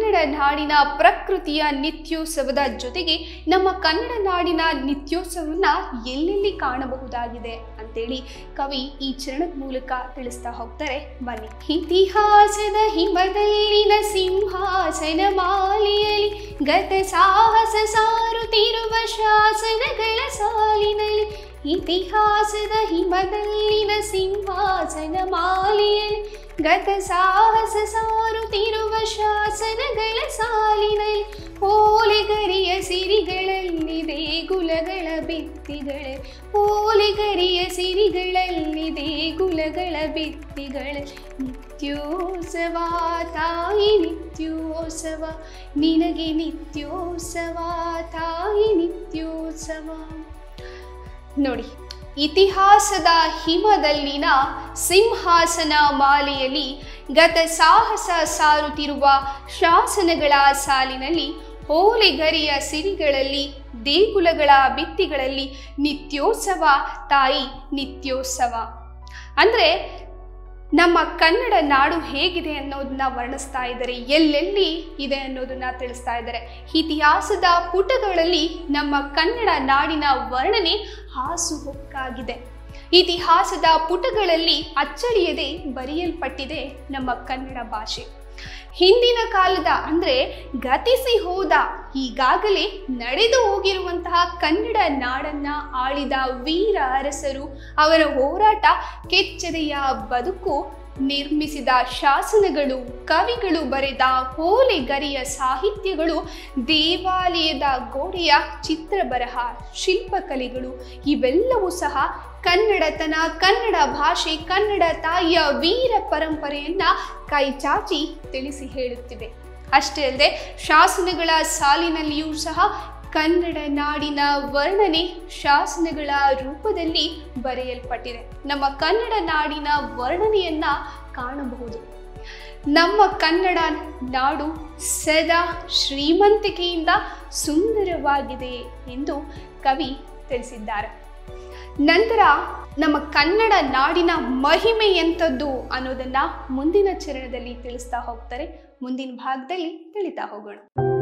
ಕನ್ನಡ ನಾಡಿನ ಪ್ರಕೃತಿಯ ನಿತ್ಯೋತ್ಸವದ ಜೊತೆಗೆ ನಮ್ಮ ಕನ್ನಡ ನಾಡಿನ ನಿತ್ಯೋತ್ಸವವನ್ನ ಎಲ್ಲೆಲ್ಲಿ ಕಾಣಬಹುದಾಗಿದೆ ಅಂತೇಳಿ ಕವಿ ಈ ಚರಣದ ಮೂಲಕ ತಿಳಿಸ್ತಾ ಹೋಗ್ತಾರೆ ಬನ್ನಿ ಇತಿಹಾಸದ ಹಿಮದಲ್ಲಿನ ಸಿಂಹಾಸನ ಮಾಲೆಯಲ್ಲಿ ಗತ ಸಾಹಸ ಸಾರುತ್ತಿರುವ ಶಾಸನಗಳ ಸಾಲಿನಲ್ಲಿ ಇತಿಹಾಸದ ಹಿಮದಲ್ಲಿನ ಸಿಂಹಾಸನ ಮಾಲೆಯಲ್ಲಿ ಗತ ಸಾಹಸ ಸಾರುತ್ತಿರುವ ಶಾಸನಗಳ ಸಾಲಿನಲ್ಲಿ ಓಲೆಗರಿಯ ಸಿರಿಗಳಲ್ಲಿ ದೇಗುಲಗಳ ಭಿತ್ತಿಗಳ ಓಲೆಗರಿಯ ಸಿರಿಗಳಲ್ಲಿ ದೇಗುಲಗಳ ಭಿತ್ತಿಗಳ ನಿತ್ಯೋತ್ಸವ ತಾಯಿ ನಿತ್ಯೋತ್ಸವ ನಿನಗೆ ನಿತ್ಯೋತ್ಸವ ತಾಯಿ ನಿತ್ಯೋತ್ಸವ ನೋಡಿ ಇತಿಹಾಸದ ಹಿಮದಲ್ಲಿನ ಸಿಂಹಾಸನ ಮಾಲೆಯಲ್ಲಿ ಗತ ಸಾಹಸ ಸಾರುತ್ತಿರುವ ಶಾಸನಗಳ ಸಾಲಿನಲ್ಲಿ ಓಲೆಗರಿಯ ಸಿರಿಗಳಲ್ಲಿ ದೇಗುಲಗಳ ಭಿತ್ತಿಗಳಲ್ಲಿ ನಿತ್ಯೋತ್ಸವ ತಾಯಿ ನಿತ್ಯೋತ್ಸವ ಅಂದರೆ ನಮ್ಮ ಕನ್ನಡ ನಾಡು ಹೇಗಿದೆ ಅನ್ನೋದನ್ನ ವರ್ಣಿಸ್ತಾ ಇದ್ದಾರೆ ಎಲ್ಲೆಲ್ಲಿ ಇದೆ ಅನ್ನೋದನ್ನ ತಿಳಿಸ್ತಾ ಇದ್ದಾರೆ ಇತಿಹಾಸದ ಪುಟಗಳಲ್ಲಿ ನಮ್ಮ ಕನ್ನಡ ನಾಡಿನ ವರ್ಣನೆ ಹಾಸುಹೊಕ್ಕಾಗಿದೆ ಇತಿಹಾಸದ ಪುಟಗಳಲ್ಲಿ ಅಚ್ಚಳಿಯದೆ ಬರೆಯಲ್ಪಟ್ಟಿದೆ ನಮ್ಮ ಕನ್ನಡ ಭಾಷೆ ಹಿಂದಿನ ಕಾಲದ ಅಂದರೆ ಗತಿಸಿ ಹೋದ ಈಗಾಗಲೇ ನಡೆದು ಹೋಗಿರುವಂತಹ ಕನ್ನಡ ನಾಡನ್ನ ಆಳಿದ ವೀರ ಅರಸರು ಅವರ ಹೋರಾಟ ಕೆಚ್ಚದೆಯ ಬದುಕು ನಿರ್ಮಿಸಿದ ಶಾಸನಗಳು ಕವಿಗಳು ಬರೆದ ಹೋಲೆಗರಿಯ ಸಾಹಿತ್ಯಗಳು ದೇವಾಲಯದ ಗೋಡೆಯ ಚಿತ್ರ ಬರಹ ಶಿಲ್ಪಕಲೆಗಳು ಇವೆಲ್ಲವೂ ಸಹ ಕನ್ನಡತನ ಕನ್ನಡ ಭಾಷೆ ಕನ್ನಡ ತಾಯಿಯ ವೀರ ಪರಂಪರೆಯನ್ನ ಕೈಚಾಚಿ ತಿಳಿಸಿ ಹೇಳುತ್ತಿವೆ ಅಷ್ಟೇ ಅಲ್ಲದೆ ಶಾಸನಗಳ ಸಾಲಿನಲ್ಲಿಯೂ ಸಹ ಕನ್ನಡ ನಾಡಿನ ವರ್ಣನೆ ಶಾಸನಗಳ ರೂಪದಲ್ಲಿ ಬರೆಯಲ್ಪಟ್ಟಿದೆ ನಮ್ಮ ಕನ್ನಡ ನಾಡಿನ ವರ್ಣನೆಯನ್ನ ಕಾಣಬಹುದು ನಮ್ಮ ಕನ್ನಡ ನಾಡು ಸದಾ ಶ್ರೀಮಂತಿಕೆಯಿಂದ ಸುಂದರವಾಗಿದೆ ಎಂದು ಕವಿ ತಿಳಿಸಿದ್ದಾರೆ ನಂತರ ನಮ್ಮ ಕನ್ನಡ ನಾಡಿನ ಮಹಿಮೆ ಎಂಥದ್ದು ಅನ್ನೋದನ್ನ ಮುಂದಿನ ಚರಣದಲ್ಲಿ ತಿಳಿಸ್ತಾ ಹೋಗ್ತಾರೆ ಮುಂದಿನ ಭಾಗದಲ್ಲಿ ತಿಳಿತಾ ಹೋಗೋಣ